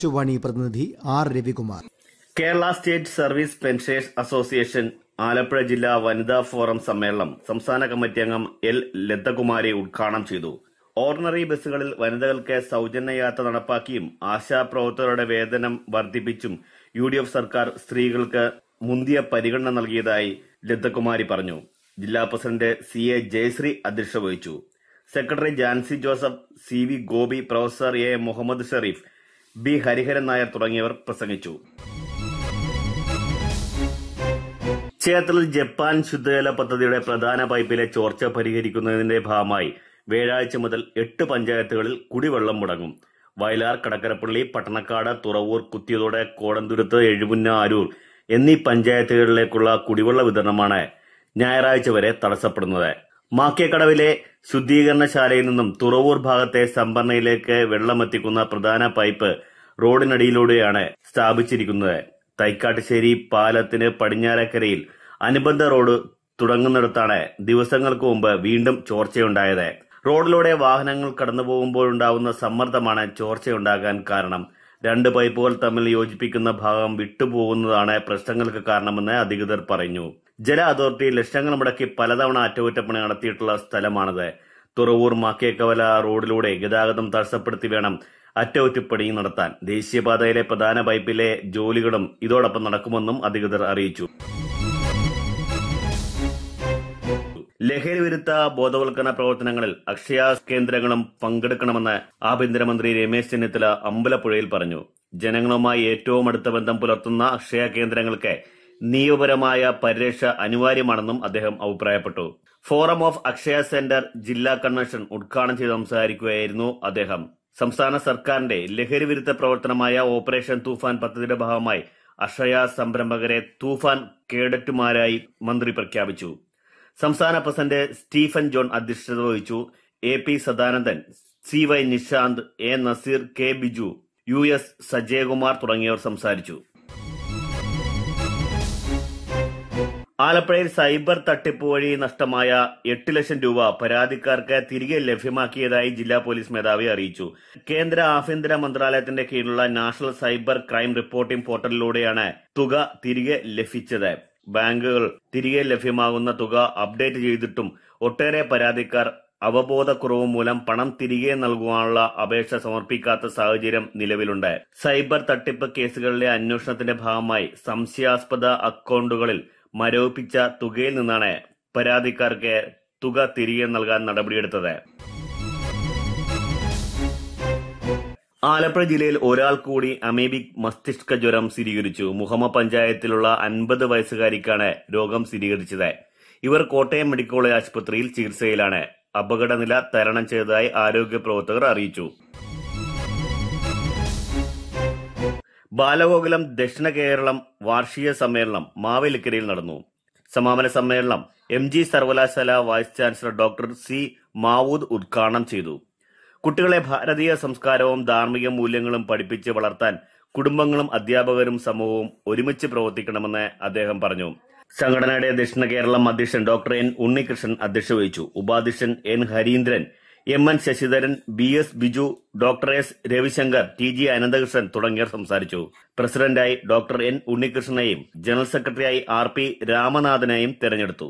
ചുവാണി പ്രതിനിധി R Ravikumar Kerala state service pensioners association Alappuzha ജില്ലാ വനിതാ ഫോറം സമ്മേളനം സംസ്ഥാന കമ്മിറ്റി അംഗം എൽ ലതകുമാരി ഉദ്ഘാടനം ചെയ്തു ഓർഡിനറി ബസ്സുകളിൽ വനിതകൾക്ക് സൌജന്യ യാത്ര നടപ്പാക്കിയും ആശാപ്രവർത്തകരുടെ വേതനം വർദ്ധിപ്പിച്ചും യു ഡി എഫ് സർക്കാർ സ്ത്രീകൾക്ക് മുന്തിയ പരിഗണന നൽകിയതായി ലതകുമാരി പറഞ്ഞു ജില്ലാ പ്രസിഡന്റ് സി എ ജയശ്രീ അധ്യക്ഷത വഹിച്ചു secretary Jancy Joseph C V Gopi professor A Muhammad Sherif B Hariharan Nair തുടങ്ങിയവർ പ്രസംഗിച്ചു ക്ഷേത്രത്തിൽ ജപ്പാൻ ശുദ്ധജല പദ്ധതിയുടെ പ്രധാന പൈപ്പിലെ ചോർച്ച പരിഹരിക്കുന്നതിന്റെ ഭാഗമായി വ്യാഴാഴ്ച മുതൽ എട്ട് പഞ്ചായത്തുകളിൽ കുടിവെള്ളം മുടങ്ങും വയലാർ കടക്കരപ്പള്ളി പട്ടണക്കാട് തുറവൂർ കുത്തിയതോട് കോടന്തുരുത്ത് എഴുപുന്ന അരൂർ എന്നീ പഞ്ചായത്തുകളിലേക്കുള്ള കുടിവെള്ള വിതരണമാണ് ഞായറാഴ്ച വരെ തടസ്സപ്പെടുന്നത് മാക്കേക്കടവിലെ ശുദ്ധീകരണശാലയിൽ നിന്നും തുറവൂർ ഭാഗത്തെ സംഭരണിയിലേക്ക് വെള്ളമെത്തിക്കുന്ന പ്രധാന പൈപ്പ് റോഡിനടിയിലൂടെയാണ് സ്ഥാപിച്ചിരിക്കുന്നത് തൈക്കാട്ടുശ്ശേരി പാലത്തിന് പടിഞ്ഞാറക്കരയിൽ അനുബന്ധ റോഡ് തുടങ്ങുന്നിടത്താണ് ദിവസങ്ങൾക്ക് മുമ്പ് വീണ്ടും ചോർച്ചയുണ്ടായത് റോഡിലൂടെ വാഹനങ്ങൾ കടന്നു പോകുമ്പോഴുണ്ടാവുന്ന സമ്മർദ്ദമാണ് ചോർച്ചയുണ്ടാകാൻ കാരണം രണ്ട് പൈപ്പുകൾ തമ്മിൽ യോജിപ്പിക്കുന്ന ഭാഗം വിട്ടുപോകുന്നതാണ് പ്രശ്നങ്ങൾക്ക് കാരണമെന്ന് അധികൃതർ പറഞ്ഞു ജല അതോറിറ്റി ലക്ഷങ്ങൾ മുടക്കി പലതവണ അറ്റകുറ്റപ്പണി നടത്തിയിട്ടുള്ള സ്ഥലമാണിത് തുറവൂർ മാക്കേക്കവല റോഡിലൂടെ ഗതാഗതം തടസ്സപ്പെടുത്തി വേണം അറ്റകുറ്റപ്പണി നടത്താൻ ദേശീയപാതയിലെ പ്രധാന പൈപ്പിലെ ജോലികളും ഇതോടൊപ്പം നടക്കുമെന്നും അധികൃതർ അറിയിച്ചു ലഹരി വിരുദ്ധ ബോധവൽക്കരണ പ്രവർത്തനങ്ങളിൽ അക്ഷയ കേന്ദ്രങ്ങളും പങ്കെടുക്കണമെന്ന് ആഭ്യന്തരമന്ത്രി രമേശ് ചെന്നിത്തല അമ്പലപ്പുഴയിൽ പറഞ്ഞു ജനങ്ങളുമായി ഏറ്റവും അടുത്ത ബന്ധം പുലർത്തുന്ന അക്ഷയ കേന്ദ്രങ്ങൾക്ക് നിയമപരമായ പരിരക്ഷ അനിവാര്യമാണെന്നും അദ്ദേഹം അഭിപ്രായപ്പെട്ടു ഫോറം ഓഫ് അക്ഷയ സെന്റർ ജില്ലാ കൺവെൻഷൻ ഉദ്ഘാടനം ചെയ്ത് സംസാരിക്കുകയായിരുന്നു അദ്ദേഹം സംസ്ഥാന സർക്കാരിന്റെ ലഹരി വിരുദ്ധ പ്രവർത്തനമായ ഓപ്പറേഷൻ തൂഫാൻ പദ്ധതിയുടെ ഭാഗമായി അക്ഷയ സംരംഭകരെ തൂഫാൻ കേഡറ്റുമാരായി മന്ത്രി പ്രഖ്യാപിച്ചു സംസ്ഥാന പ്രസിഡന്റ് സ്റ്റീഫൻ ജോൺ അധ്യക്ഷത വഹിച്ചു A P Sadanandan C Y Nishanth A Naseer K Biju U S Sajayakumar തുടങ്ങിയവർ സംസാരിച്ചു ആലപ്പുഴയിൽ സൈബർ തട്ടിപ്പ് വഴി നഷ്ടമായ എട്ട് ലക്ഷം രൂപ പരാതിക്കാർക്ക് തിരികെ ലഭ്യമാക്കിയതായി ജില്ലാ പോലീസ് മേധാവി അറിയിച്ചു കേന്ദ്ര ആഭ്യന്തര മന്ത്രാലയത്തിന്റെ കീഴിലുള്ള നാഷണൽ സൈബർ ക്രൈം റിപ്പോർട്ടിംഗ് പോർട്ടലിലൂടെയാണ് തുക തിരികെ ലഭിച്ചത് ബാങ്കുകൾ തിരികെ ലഭ്യമാകുന്ന തുക അപ്ഡേറ്റ് ചെയ്തിട്ടും ഒട്ടേറെ പരാതിക്കാർ അവബോധക്കുറവ് മൂലം പണം തിരികെ നൽകുവാനുള്ള അപേക്ഷ സമർപ്പിക്കാത്ത സാഹചര്യം നിലവിലുണ്ട് സൈബർ തട്ടിപ്പ് കേസുകളിലെ അന്വേഷണത്തിന്റെ ഭാഗമായി സംശയാസ്പദ അക്കൗണ്ടുകളിൽ മരവിപ്പിച്ച തുകയിൽ നിന്നാണ് പരാതിക്കാർക്ക് തുക തിരികെ നൽകാൻ നടപടിയെടുത്തത് ആലപ്പുഴ ജില്ലയിൽ ഒരാൾ കൂടി അമേബിക് മസ്തിഷ്ക ജ്വരം സ്ഥിരീകരിച്ചു മുഹമ്മ പഞ്ചായത്തിലുള്ള അൻപത് വയസ്സുകാരിക്കാണ് രോഗം സ്ഥിരീകരിച്ചത് ഇവർ കോട്ടയം മെഡിക്കൽ കോളേജ് ആശുപത്രിയിൽ ചികിത്സയിലാണ് അപകടനില തരണം ചെയ്തതായി ആരോഗ്യ പ്രവർത്തകർ അറിയിച്ചു ബാലഗോകുലം ദക്ഷിണ കേരളം വാർഷിക സമ്മേളനം മാവേലിക്കരയിൽ നടന്നു സമാപന സമ്മേളനം എം ജി സർവകലാശാല vice chancellor doctor C Mavood ഉദ്ഘാടനം ചെയ്തു കുട്ടികളെ ഭാരതീയ സംസ്കാരവും ധാർമ്മിക മൂല്യങ്ങളും പഠിപ്പിച്ച് വളർത്താൻ കുടുംബങ്ങളും അധ്യാപകരും സമൂഹവും ഒരുമിച്ച് പ്രവർത്തിക്കണമെന്ന് അദ്ദേഹം പറഞ്ഞു സംഘടനയുടെ ദക്ഷിണ കേരളം അധ്യക്ഷൻ ഡോക്ടർ എൻ ഉണ്ണികൃഷ്ണൻ അധ്യക്ഷത വഹിച്ചു ഉപാധ്യക്ഷൻ N Harindran M N Sasidharan B S Biju doctor S Ravishankar T G Ananthakrishnan തുടങ്ങിയവർ സംസാരിച്ചു പ്രസിഡന്റായി ഡോക്ടർ എൻ ഉണ്ണികൃഷ്ണനെയും ജനറൽ സെക്രട്ടറിയായി ആർ പി രാമനാഥനെയും തെരഞ്ഞെടുത്തു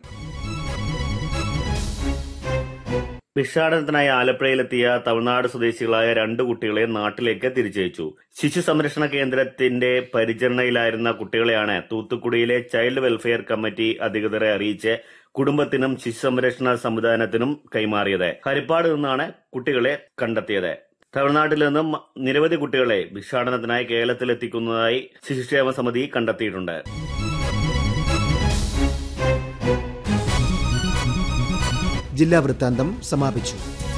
ഭിക്ഷാടനത്തിനായി ആലപ്പുഴയിലെത്തിയ തമിഴ്നാട് സ്വദേശികളായ രണ്ട് കുട്ടികളെ നാട്ടിലേക്ക് തിരിച്ചയച്ചു ശിശു സംരക്ഷണ കേന്ദ്രത്തിന്റെ പരിചരണയിലായിരുന്ന കുട്ടികളെയാണ് തൂത്തുക്കുടിയിലെ ചൈൽഡ് വെൽഫെയർ കമ്മിറ്റി അധികൃതരെ അറിയിച്ച് കുടുംബത്തിനും ശിശു സംരക്ഷണ സംവിധാനത്തിനും കൈമാറിയത് ഹരിപ്പാട് നിന്നാണ് കുട്ടികളെ കണ്ടെത്തിയത് തമിഴ്നാട്ടിൽ നിന്നും നിരവധി കുട്ടികളെ ഭിക്ഷാടനത്തിനായി കേരളത്തിലെത്തിക്കുന്നതായി ശിശുക്ഷേമ സമിതി കണ്ടെത്തിയിട്ടുണ്ട് ജില്ലാ വൃത്താന്തം സമാപിച്ചു